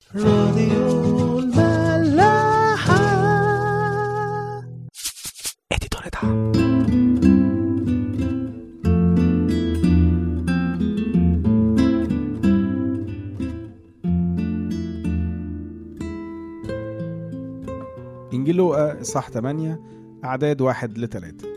راديو الملاحة اديتور دعم إنجيل لوقا إصحاح 8 أعداد واحد لثلاثة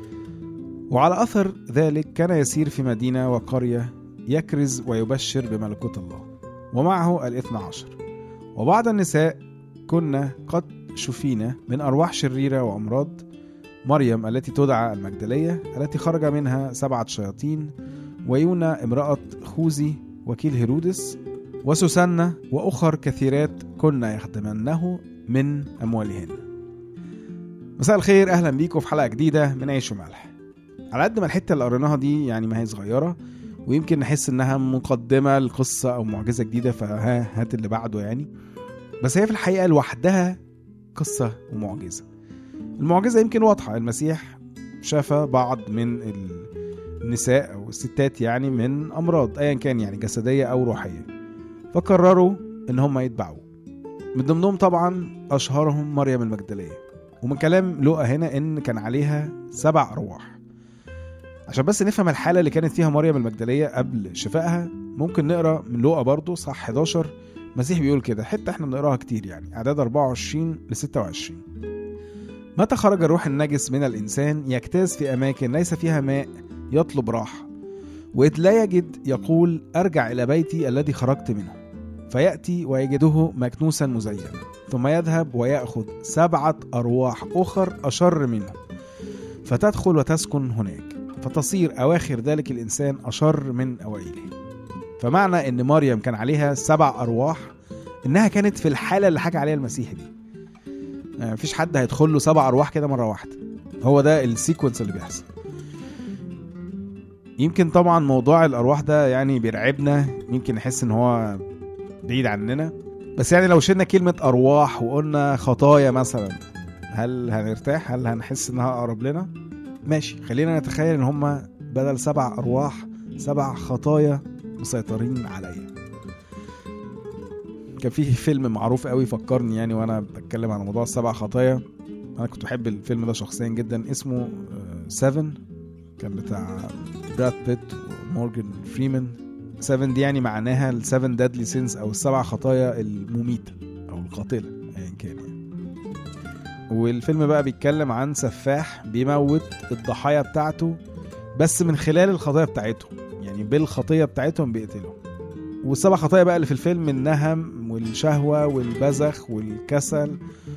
وعلى أثر ذلك كان يسير في مدينة وقرية يكرز ويبشر بملكوت الله ومعه الاثنى عشر وبعض النساء كنا قد شفينا من أرواح شريرة وأمراض مريم التي تدعى المجدلية التي خرج منها سبعة شياطين ويونا امرأة خوذي وكيل هيرودس وسوسنة وأخر كثيرات كنا يخدمنه من أموالهن مساء الخير أهلا بيكم في حلقة جديدة من عيش وملح على قد ما الحتة اللي قريناها دي يعني ما هي صغيرة ويمكن نحس إنها مقدمة لقصة أو معجزة جديدة فها هات اللي بعده يعني بس هي في الحقيقة لوحدها قصة ومعجزة المعجزة يمكن واضحة المسيح شفى بعض من النساء أو الستات يعني من أمراض أيا كان يعني جسدية أو روحية فقرروا إن هم يتبعوه من ضمنهم طبعا أشهرهم مريم المجدلية ومن كلام لوقا هنا إن كان عليها سبع أرواح عشان بس نفهم الحالة اللي كانت فيها مريم المجدلية قبل شفائها ممكن نقرا من لوقا برضو صح 11 المسيح بيقول كده حتة احنا بنقراها كتير يعني أعداد 24 ل 26 متى خرج الروح النجس من الإنسان يجتاز في أماكن ليس فيها ماء يطلب راحة وإذ لا يجد يقول أرجع إلى بيتي الذي خرجت منه فيأتي ويجده مكنوسا مزينا ثم يذهب ويأخذ سبعة أرواح أخر أشر منه فتدخل وتسكن هناك فتصير أواخر ذلك الإنسان أشر من أوائله فمعنى إن مريم كان عليها سبع أرواح إنها كانت في الحالة اللي حكى عليها المسيح دي يعني مفيش حد هيدخل له سبع أرواح كده مرة واحدة هو ده السيكونس اللي بيحصل يمكن طبعا موضوع الأرواح ده يعني بيرعبنا يمكن نحس إن هو بعيد عننا بس يعني لو شلنا كلمة أرواح وقلنا خطايا مثلا هل هنرتاح؟ هل هنحس إنها أقرب لنا؟ ماشي خلينا نتخيل إن هما بدل سبع أرواح سبع خطايا مسيطرين عليا كان في فيلم معروف قوي فكرني يعني وانا بتكلم عن موضوع السبع خطايا انا كنت بحب الفيلم ده شخصيا جدا اسمه سيفن كان بتاع براد بيت ومورجان فريمان سيفن دي يعني معناها السيفن ديدلي سينز او السبع خطايا المميتة او القاتلة ايا كان يعني والفيلم بقى بيتكلم عن سفاح بيموت الضحايا بتاعته بس من خلال الخطايا بتاعتهم يعني بالخطية بتاعتهم بيقتلهم والسبع خطايا بقى اللي في الفيلم النهم والشهوة والبذخ والكسل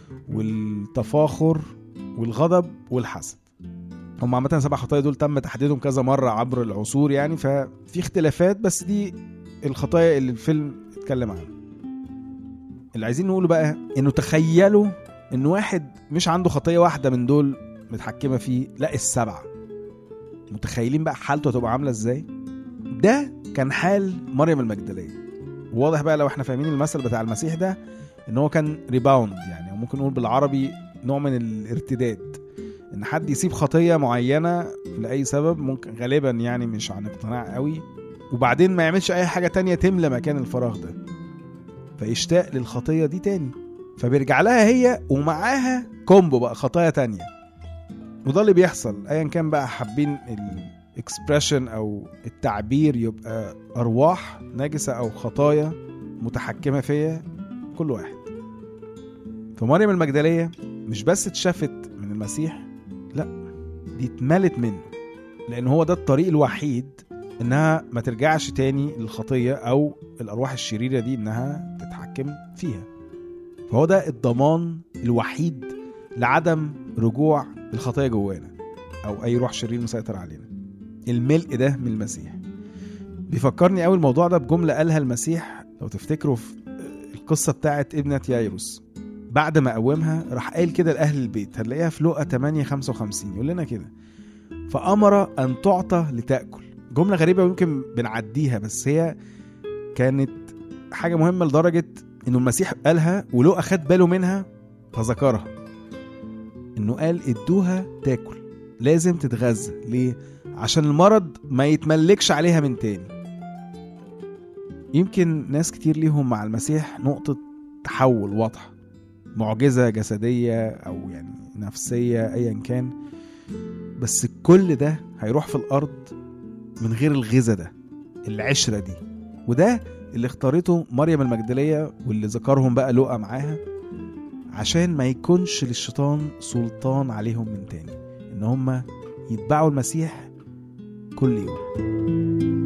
والتفاخر والغضب والحسد هم عامة سبع خطايا دول تم تحديدهم كذا مرة عبر العصور يعني ففي اختلافات بس دي الخطايا اللي الفيلم اتكلم عنها اللي عايزين نقوله بقى انه تخيلوا ان واحد مش عنده خطية واحدة من دول متحكمة فيه لا السبعة متخيلين بقى حالته هتبقى عاملة ازاي ده كان حال مريم المجدلية واضح بقى لو احنا فاهمين المثل بتاع المسيح ده ان هو كان ريباوند يعني او ممكن نقول بالعربي نوع من الارتداد ان حد يسيب خطيه معينه لاي سبب ممكن غالبا يعني مش عن اقتناع قوي وبعدين ما يعملش اي حاجه تانية تملى مكان الفراغ ده فيشتاق للخطيه دي تاني فبيرجع لها هي ومعاها كومبو بقى خطايا تانية وده اللي بيحصل ايا كان بقى حابين الاكسبريشن او التعبير يبقى ارواح نجسه او خطايا متحكمه فيا كل واحد فمريم المجدليه مش بس اتشافت من المسيح لا دي اتملت منه لان هو ده الطريق الوحيد انها ما ترجعش تاني للخطيه او الارواح الشريره دي انها تتحكم فيها فهو ده الضمان الوحيد لعدم رجوع الخطيه جوانا او اي روح شرير مسيطر علينا الملء ده من المسيح بيفكرني قوي الموضوع ده بجمله قالها المسيح لو تفتكروا في القصه بتاعت ابنه يايروس بعد ما قومها راح قايل كده لاهل البيت هنلاقيها في لقا 8 55 يقول لنا كده فامر ان تعطى لتاكل جمله غريبه ويمكن بنعديها بس هي كانت حاجه مهمه لدرجه انه المسيح قالها ولقا خد باله منها فذكرها انه قال ادوها تاكل لازم تتغذى ليه عشان المرض ما يتملكش عليها من تاني يمكن ناس كتير ليهم مع المسيح نقطة تحول واضحة معجزة جسدية أو يعني نفسية أيا كان بس كل ده هيروح في الأرض من غير الغذا ده العشرة دي وده اللي اختارته مريم المجدلية واللي ذكرهم بقى لقى معاها عشان ما يكونش للشيطان سلطان عليهم من تاني ان هم يتبعوا المسيح كل يوم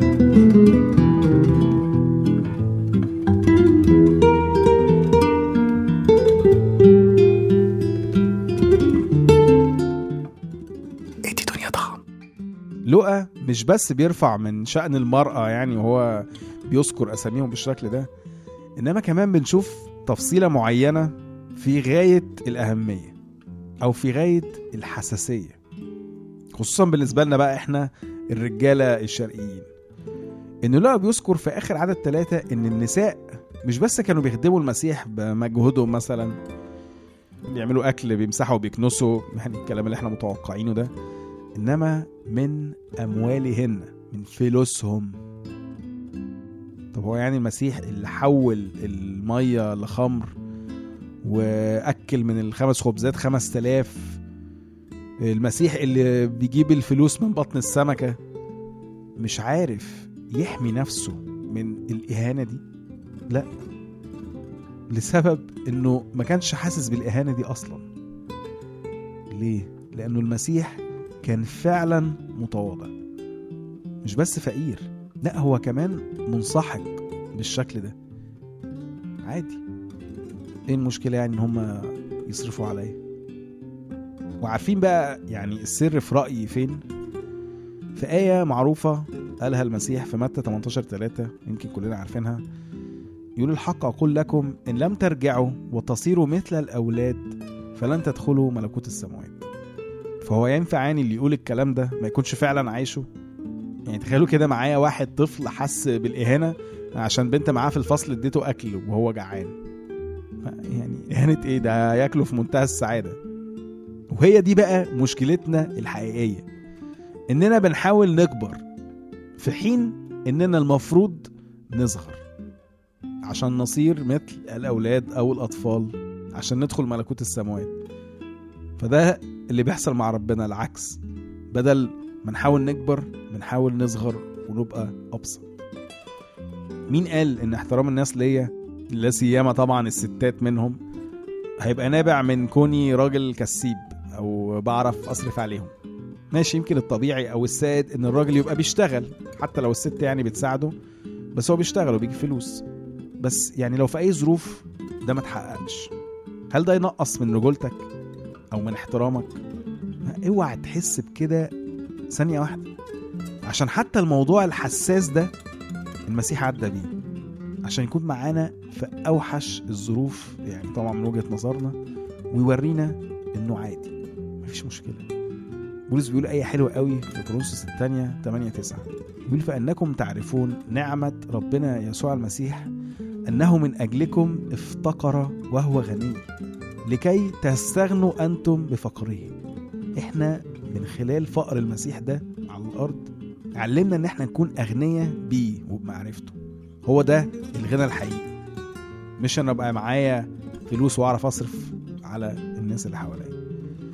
ادي دنيا طعم لقى مش بس بيرفع من شأن المرأة يعني وهو بيذكر أساميهم بالشكل ده إنما كمان بنشوف تفصيلة معينة في غاية الأهمية أو في غاية الحساسية خصوصا بالنسبة لنا بقى إحنا الرجالة الشرقيين إنه لقى بيذكر في آخر عدد ثلاثة إن النساء مش بس كانوا بيخدموا المسيح بمجهودهم مثلا بيعملوا أكل بيمسحوا بيكنسوا يعني الكلام اللي إحنا متوقعينه ده انما من اموالهن من فلوسهم طب هو يعني المسيح اللي حول الميه لخمر واكل من الخمس خبزات خمس تلاف المسيح اللي بيجيب الفلوس من بطن السمكة مش عارف يحمي نفسه من الإهانة دي لا لسبب انه ما كانش حاسس بالإهانة دي أصلا ليه؟ لأنه المسيح كان فعلا متواضع مش بس فقير لا هو كمان منسحق بالشكل ده عادي ايه المشكلة يعني ان هم يصرفوا عليا وعارفين بقى يعني السر في رأيي فين في آية معروفة قالها المسيح في متى 18 3 يمكن كلنا عارفينها يقول الحق أقول لكم إن لم ترجعوا وتصيروا مثل الأولاد فلن تدخلوا ملكوت السماوات فهو ينفع يعني اللي يقول الكلام ده ما يكونش فعلا عايشه يعني تخيلوا كده معايا واحد طفل حس بالإهانة عشان بنت معاه في الفصل اديته أكل وهو جعان يعني إهانة إيه ده ياكله في منتهى السعادة وهي دي بقى مشكلتنا الحقيقية إننا بنحاول نكبر في حين إننا المفروض نصغر عشان نصير مثل الأولاد أو الأطفال عشان ندخل ملكوت السماوات فده اللي بيحصل مع ربنا العكس بدل ما نحاول نكبر بنحاول نصغر ونبقى أبسط مين قال إن احترام الناس ليا لا سيما طبعا الستات منهم هيبقى نابع من كوني راجل كسيب أو بعرف أصرف عليهم ماشي يمكن الطبيعي أو السائد إن الراجل يبقى بيشتغل حتى لو الست يعني بتساعده بس هو بيشتغل وبيجيب فلوس بس يعني لو في أي ظروف ده ما اتحققش هل ده ينقص من رجولتك او من احترامك ما اوعى تحس بكده ثانية واحدة عشان حتى الموضوع الحساس ده المسيح عدى بيه عشان يكون معانا في اوحش الظروف يعني طبعا من وجهة نظرنا ويورينا انه عادي مفيش مشكلة بولس بيقول آية حلوة قوي في كورنثوس الثانية 8 9 بيقول فإنكم تعرفون نعمة ربنا يسوع المسيح أنه من أجلكم افتقر وهو غني لكي تستغنوا أنتم بفقره إحنا من خلال فقر المسيح ده على الأرض علمنا إن إحنا نكون أغنياء بيه وبمعرفته هو ده الغنى الحقيقي مش أنا أبقى معايا فلوس وأعرف أصرف على الناس اللي حواليا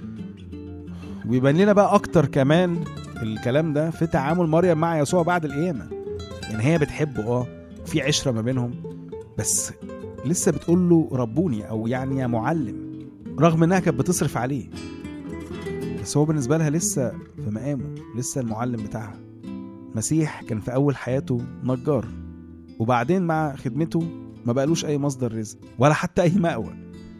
ويبان لنا بقى أكتر كمان الكلام ده في تعامل مريم مع يسوع بعد القيامة يعني هي بتحبه اه في عشرة ما بينهم بس لسه بتقول له ربوني او يعني يا معلم رغم انها كانت بتصرف عليه بس هو بالنسبه لها لسه في مقامه لسه المعلم بتاعها مسيح كان في اول حياته نجار وبعدين مع خدمته ما بقالوش اي مصدر رزق ولا حتى اي مأوى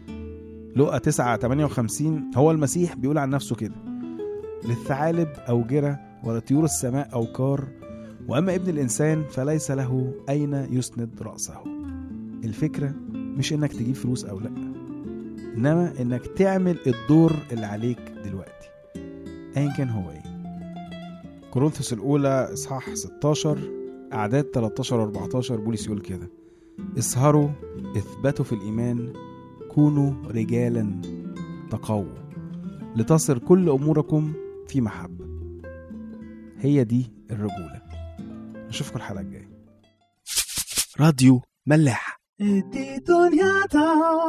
لقى 9 58 هو المسيح بيقول عن نفسه كده للثعالب أوجرة ولطيور السماء أوكار وأما ابن الإنسان فليس له أين يسند رأسه الفكرة مش إنك تجيب فلوس أو لأ إنما إنك تعمل الدور اللي عليك دلوقتي أيا كان هو إيه كورنثوس الأولى إصحاح 16 أعداد 13 و 14 بولس يقول كده اسهروا اثبتوا في الإيمان كونوا رجالا تقووا لتصر كل أموركم في محبة هي دي الرجولة نشوفكم الحلقة الجاية راديو ملاح ادي دنيا طعم